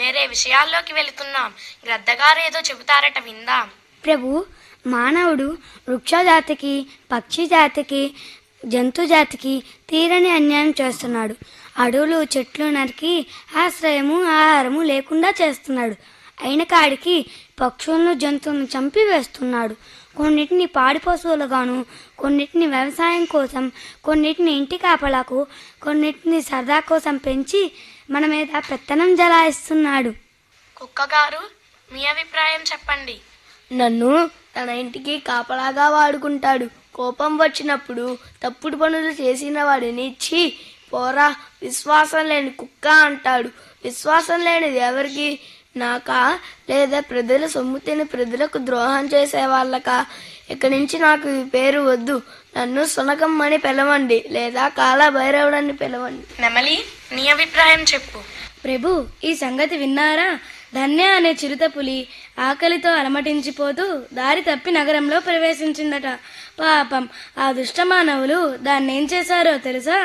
వేరే విషయాల్లోకి వెళుతున్నాం గ్రద్దగారేదో చెబుతారట విందాం ప్రభు మానవుడు వృక్షజాతికి పక్షి జాతికి జంతు జాతికి తీరని అన్యాయం చేస్తున్నాడు అడవులు చెట్లు నరికి ఆశ్రయము ఆహారము లేకుండా చేస్తున్నాడు అయిన కాడికి పక్షులను జంతువులను చంపి వేస్తున్నాడు కొన్నిటిని పాడి పశువులుగాను కొన్నిటిని వ్యవసాయం కోసం కొన్నిటిని ఇంటి కాపలాకు కొన్నిటిని సరదా కోసం పెంచి మన మీద పెత్తనం జలాయిస్తున్నాడు కుక్కగారు మీ అభిప్రాయం చెప్పండి నన్ను తన ఇంటికి కాపలాగా వాడుకుంటాడు కోపం వచ్చినప్పుడు తప్పుడు పనులు చేసిన వాడిని ఛీ పోరా విశ్వాసం లేని కుక్క అంటాడు విశ్వాసం లేనిది ఎవరికి నాకా లేదా ప్రజల సొమ్ము తిని ప్రజలకు ద్రోహం చేసే వాళ్ళకా ఇక్కడి నుంచి నాకు ఈ పేరు వద్దు నన్ను సునకమ్మని పిలవండి లేదా కాల భైరవుడని పిలవండి నెమలి నీ అభిప్రాయం చెప్పు ప్రభు ఈ సంగతి విన్నారా ధన్య అనే చిరుత పులి ఆకలితో అలమటించిపోతూ దారి తప్పి నగరంలో ప్రవేశించిందట పాపం ఆ దుష్ట మానవులు దాన్ని ఏం చేశారో తెలుసా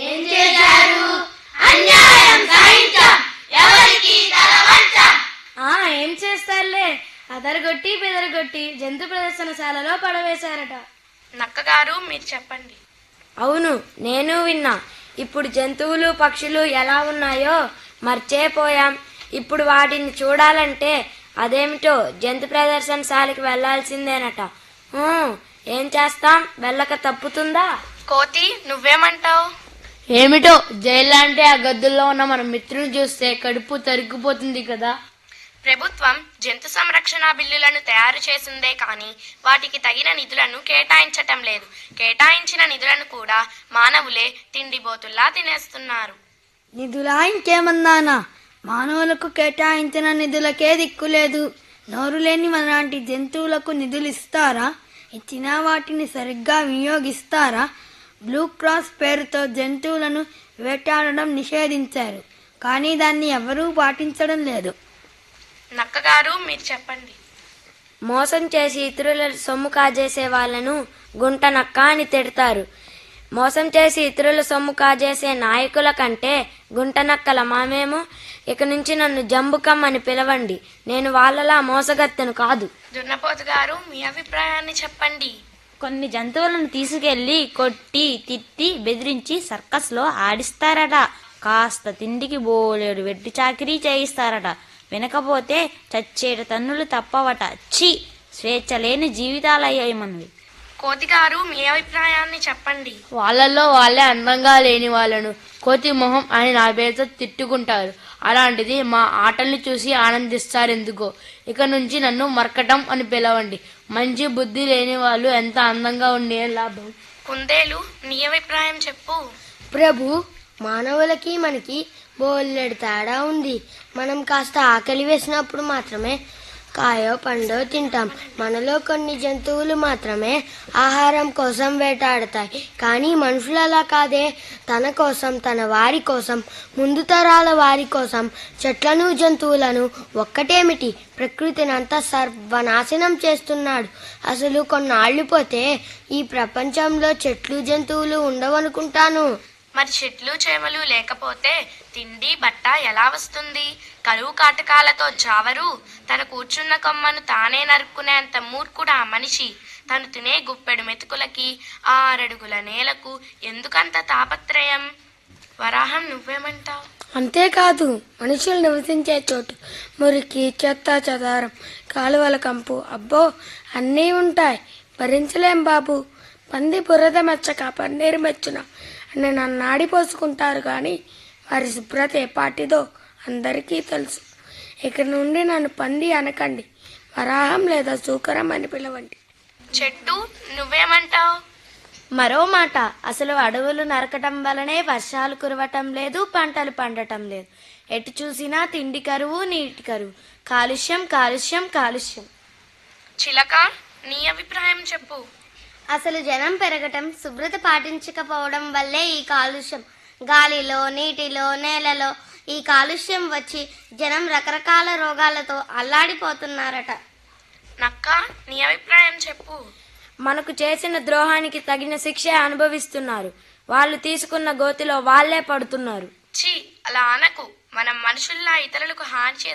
ఆ ఏం చేస్తారులే అదరగొట్టి బెదరగొట్టి జంతు ప్రదర్శనశాలలో పడవేశారట నక్కగారు మీరు చెప్పండి అవును నేను విన్నా ఇప్పుడు జంతువులు పక్షులు ఎలా ఉన్నాయో మర్చేపోయాం ఇప్పుడు వాటిని చూడాలంటే అదేమిటో జంతు ప్రదర్శనశాలకి వెళ్లాల్సిందేనట ఊ, ఏం చేస్తాం వెళ్ళక తప్పుతుందా కోతి నువ్వేమంటావు ఏమిటో జైలు అంటే ఆ గద్దుల్లో ఉన్న మన మిత్రుని చూస్తే కడుపు తరిగిపోతుంది కదా ప్రభుత్వం జంతు సంరక్షణ బిల్లులను తయారు చేసిందే కానీ వాటికి తగిన నిధులను కేటాయించటం లేదు కేటాయించిన నిధులను కూడా మానవులే తిండిబోతుల్లా తినేస్తున్నారు నిధులా ఇంకేమన్నానా మానవులకు కేటాయించిన నిధులకే దిక్కులేదు నోరు లేని మనలాంటి జంతువులకు నిధులు ఇస్తారా ఇచ్చిన వాటిని సరిగ్గా వినియోగిస్తారా బ్లూ క్రాస్ పేరుతో జంతువులను వేటాడడం నిషేధించారు కానీ దాన్ని ఎవరూ పాటించడం లేదు నక్కగారు మీరు చెప్పండి మోసం చేసి ఇతరుల సొమ్ము కాజేసే వాళ్ళను గుంట నక్క అని తిడతారు మోసం చేసి ఇతరుల సొమ్ము కాజేసే నాయకుల కంటే గుంట నక్కల మామేమో ఇక నుంచి నన్ను జంబుకం అని పిలవండి నేను వాళ్ళలా మోసగత్తెను కాదు దున్నపోతు గారు మీ అభిప్రాయాన్ని చెప్పండి కొన్ని జంతువులను తీసుకెళ్లి కొట్టి తిట్టి బెదిరించి సర్కస్లో ఆడిస్తారట కాస్త తిండికి బోలేడు వెట్టి చాకిరీ చేయిస్తారట వినకపోతే చచ్చేట తన్నులు తప్పవట ఛీ స్వేచ్ఛ లేని జీవితాలయ్యాయి మనవి కోతి గారు మీ అభిప్రాయాన్ని చెప్పండి వాళ్ళల్లో వాళ్ళే అందంగా లేని వాళ్ళను కోతి మొహం అని నా పేరుతో తిట్టుకుంటారు అలాంటిది మా ఆటల్ని చూసి ఆనందిస్తారు ఎందుకో ఇక నుంచి నన్ను మరకటం అని పిలవండి మంచి బుద్ధి లేని వాళ్ళు ఎంత అందంగా ఉండే లాభం కుందేలు నీ అభిప్రాయం చెప్పు ప్రభు మానవులకి మనకి బోల్లెడు తేడా ఉంది మనం కాస్త ఆకలి వేసినప్పుడు మాత్రమే కాయో పండో తింటాం మనలో కొన్ని జంతువులు మాత్రమే ఆహారం కోసం వేటాడతాయి కానీ మనుషులు అలా కాదే తన కోసం తన వారి కోసం ముందు తరాల వారి కోసం చెట్లను జంతువులను ఒక్కటేమిటి ప్రకృతిని అంతా సర్వనాశనం చేస్తున్నాడు అసలు కొన్నాళ్ళు పోతే ఈ ప్రపంచంలో చెట్లు జంతువులు ఉండవనుకుంటాను మరి చెట్లు చేమలు లేకపోతే తిండి బట్ట ఎలా వస్తుంది కరువు కాటకాలతో చావరు తన కూర్చున్న కొమ్మను తానే నరుక్కునేంత మూర్ఖుడా మనిషి తను తినే గుప్పెడు మెతుకులకి ఆరడుగుల నేలకు ఎందుకంత తాపత్రయం వరాహం నువ్వేమంటావు అంతేకాదు మనుషులు నివసించే చోటు మురికి చెత్త చెదారం కాలువల కంపు అబ్బో అన్నీ ఉంటాయి భరించలేం బాబు పంది బురద మెచ్చక పన్నీరు మెచ్చున అని నన్ను ఆడిపోసుకుంటారు కానీ వారి శుభ్రత ఏ పాటిదో అందరికీ తెలుసు ఇక నుండి నన్ను పంది అనకండి వరాహం లేదా సూకరం అని పిలవండి చెట్టు నువ్వేమంటావు మరో మాట అసలు అడవులు నరకటం వలనే వర్షాలు కురవటం లేదు పంటలు పండటం లేదు ఎటు చూసినా తిండి కరువు నీటి కరువు కాలుష్యం కాలుష్యం కాలుష్యం చిలక నీ అభిప్రాయం చెప్పు అసలు జనం పెరగటం శుభ్రత పాటించకపోవడం వల్లే ఈ కాలుష్యం గాలిలో నీటిలో నేలలో ఈ కాలుష్యం వచ్చి జనం రకరకాల రోగాలతో అల్లాడిపోతున్నారట నక్క నీ అభిప్రాయం చెప్పు మనకు చేసిన ద్రోహానికి తగిన శిక్ష అనుభవిస్తున్నారు వాళ్ళు తీసుకున్న గోతిలో వాళ్ళే పడుతున్నారు ఛీ అలా అనకు మనం మనుషుల్లా ఇతరులకు హాని చేసి